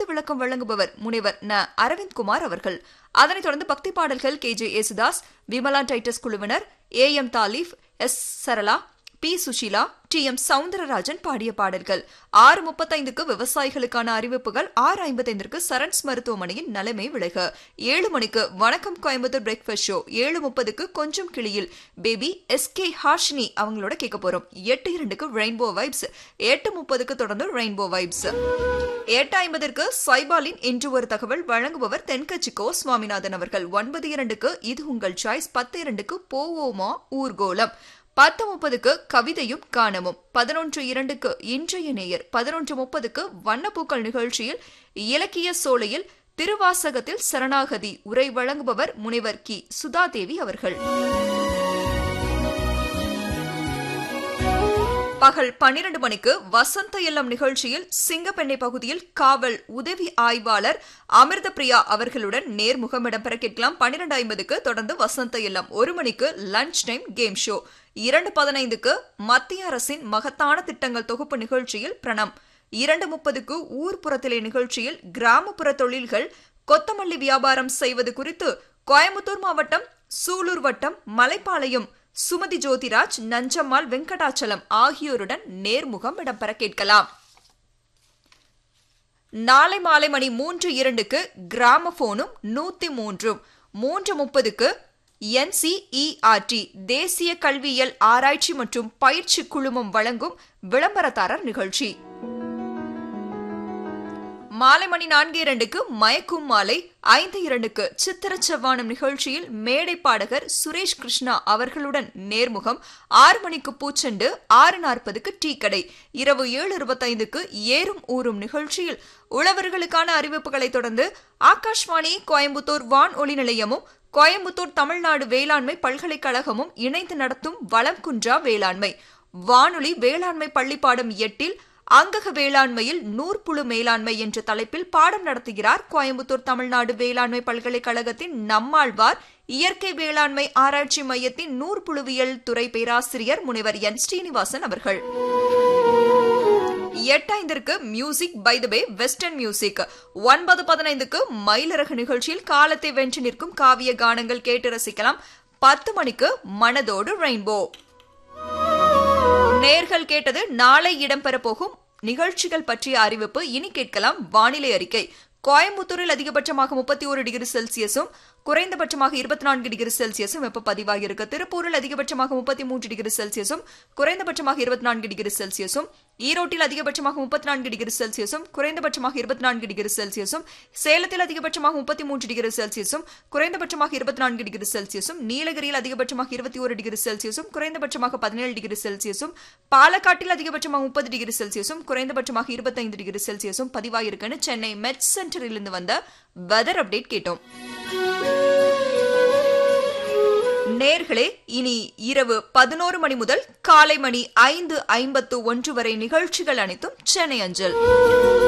விளக்கம் வழங்குபவர் முனைவர் ந அரவிந்த்குமார் அவர்கள் அதனைத் தொடர்ந்து பக்தி பாடல்கள் கே ஜே யேசுதாஸ் விமலா டைட்டஸ் குழுவினர் A M Thalif S Sarala P Susheela T M Soundararajan பாடிய பாடல்கள் ஆறு முப்பத்தைந்துக்கு விவசாயிகளுக்கான அறிவிப்புகள் ஆறு ஐம்பத்தைந்திற்கு சரண்ஸ் மருத்துவமனையின் நலமே விலக ஏழு மணிக்கு வணக்கம் கோயம்புத்தூர் பிரேக்ஃபாஸ்ட் ஷோ ஏழு முப்பதுக்கு கொஞ்சம் கிளியில் பேபி எஸ் கே ஹாஷினி அவங்களோட கேட்க போறோம் எட்டு இரண்டுக்கு ரெயின்போ வைப்ஸ் எட்டு முப்பதுக்கு தொடர்ந்து ரெயின்போ வைப்ஸ் எட்டு ஐம்பதற்கு சைபாலின் இன்று ஒரு தகவல் வழங்குபவர் தென்கட்சிக்கோ சுவாமிநாதன் அவர்கள் ஒன்பது இரண்டுக்கு இது உங்கள் சாய்ஸ் பத்து இரண்டுக்கு போவோமா ஊர்கோலம் பத்து முப்பதுக்கு கவிதையும் காணமும் பதினொன்று இரண்டுக்கு இன்றைய நேயர் பதினொன்று முப்பதுக்கு வண்ணப்பூக்கள் நிகழ்ச்சியில் இலக்கிய சோலையில் திருவாசகத்தில் சரணாகதி உரை வழங்குபவர் முனைவர் கி சுதாதேவி அவர்கள் பகல் பன்னிரண்டு மணிக்கு வசந்த இல்லம் நிகழ்ச்சியில் சிங்கப்பெண்ணை பகுதியில் காவல் உதவி ஆய்வாளர் அமிர்த பிரியா அவர்களுடன் நேர்முகம் இடம்பெற கேட்கலாம் பன்னிரண்டு ஐம்பதுக்கு தொடர்ந்து வசந்த இல்லம் ஒரு மணிக்கு லஞ்ச் டைம் கேம் ஷோ இரண்டு பதினைந்துக்கு மத்திய அரசின் மகத்தான திட்டங்கள் தொகுப்பு நிகழ்ச்சியில் பிரணம் இரண்டு முப்பதுக்கு ஊர்ப்புறத்திலே நிகழ்ச்சியில் கிராமப்புற தொழில்கள் கொத்தமல்லி வியாபாரம் செய்வது குறித்து கோயம்புத்தூர் மாவட்டம் சூலூர் வட்டம் மலைப்பாளையம் சுமதி ஜோதிராஜ் நஞ்சம்மாள் வெங்கடாச்சலம் ஆகியோருடன் நேர்முகம் இடம்பெற கேட்கலாம் நாளை மாலை மணி மூன்று இரண்டுக்கு கிராமபோனும் நூத்தி மூன்றும் மூன்று முப்பதுக்கு என்சிஇஆர்டி தேசிய கல்வியியல் ஆராய்ச்சி மற்றும் பயிற்சி குழுமம் வழங்கும் விளம்பரதாரர் நிகழ்ச்சி மாலை மணி நான்கு இரண்டுக்கு மயக்கும் மாலை ஐந்து இரண்டுக்கு சித்திர செவ்வானம் நிகழ்ச்சியில் மேடை பாடகர் சுரேஷ் கிருஷ்ணா அவர்களுடன் நேர்முகம் ஆறு மணிக்கு பூச்செண்டு ஆறு நாற்பதுக்கு டீ கடை இரவு ஏழு இருபத்தைந்துக்கு ஏறும் ஊறும் நிகழ்ச்சியில் உழவர்களுக்கான அறிவிப்புகளை தொடர்ந்து ஆகாஷ்வாணி கோயம்புத்தூர் வான் ஒளி நிலையமும் கோயம்புத்தூர் தமிழ்நாடு வேளாண்மை பல்கலைக்கழகமும் இணைந்து நடத்தும் வளம் குன்றா வேளாண்மை வானொலி வேளாண்மை பள்ளிப்பாடம் எட்டில் அங்கக வேளாண்மையில் நூற்புழு மேலாண்மை என்ற தலைப்பில் பாடம் நடத்துகிறார் கோயம்புத்தூர் தமிழ்நாடு வேளாண்மை பல்கலைக்கழகத்தின் நம்மாழ்வார் இயற்கை வேளாண்மை ஆராய்ச்சி மையத்தின் நூற்புழுவியல் துறை பேராசிரியர் முனைவர் என் ஸ்ரீனிவாசன் அவர்கள் எட்டாய்ந்திற்கு music by the bay western music ஒன்பது பதினைந்துக்கு மயிலிறகு நிகழ்ச்சியில் காலத்தை வென்று நிற்கும் காவிய கானங்கள் கேட்டு ரசிக்கலாம் பத்து மணிக்கு மனதோடு ரெயின்போ நேர்கள் கேட்டது நாளை இடம்பெற போகும் நிகழ்ச்சிகள் பற்றிய அறிவிப்பு இனி கேட்கலாம் வானிலை அறிக்கை கோயம்புத்தூரில் அதிகபட்சமாக முப்பத்தி ஒரு டிகிரி செல்சியஸும் குறைந்தபட்சமாக இருபத்தி நான்கு டிகிரி செல்சியஸும் வெப்ப பதிவாகியிருக்கு திருப்பூரில் அதிகபட்சமாக முப்பத்தி மூன்று டிகிரி செல்சியஸும் குறைந்தபட்சமாக இருபத்தி நான்கு டிகிரி செல்சியஸும் ஈரோட்டில் அதிகபட்சமாக முப்பத்தி நான்கு டிகிரி செல்சியஸும் குறைந்தபட்சமாக இருபத்தி நான்கு டிகிரி செல்சியஸும் சேலத்தில் அதிகபட்சமாக முப்பத்தி மூன்று டிகிரி செல்சியஸும் குறைந்தபட்சமாக இருபத்தி நான்கு டிகிரி செல்சியஸும் நீலகிரியில் அதிகபட்சமாக இருபத்தி ஒரு டிகிரி செல்சியஸும் குறைந்தபட்சமாக பதினேழு டிகிரி செல்சியஸும் பாலக்காட்டில் அதிகபட்சமாக முப்பது டிகிரி செல்சியஸும் குறைந்தபட்சமாக இருபத்தைந்து டிகிரி செல்சியஸும் பதிவாயிருக்குன்னு சென்னை மெட் சென்டரிலிருந்து வந்த வெதர் அப்டேட் கேட்டோம் நேர்களே இனி இரவு பதினோரு மணி முதல் காலை மணி ஐந்து ஐம்பத்து ஒன்று வரை நிகழ்ச்சிகள் அனைத்தும் சென்னை அஞ்சல்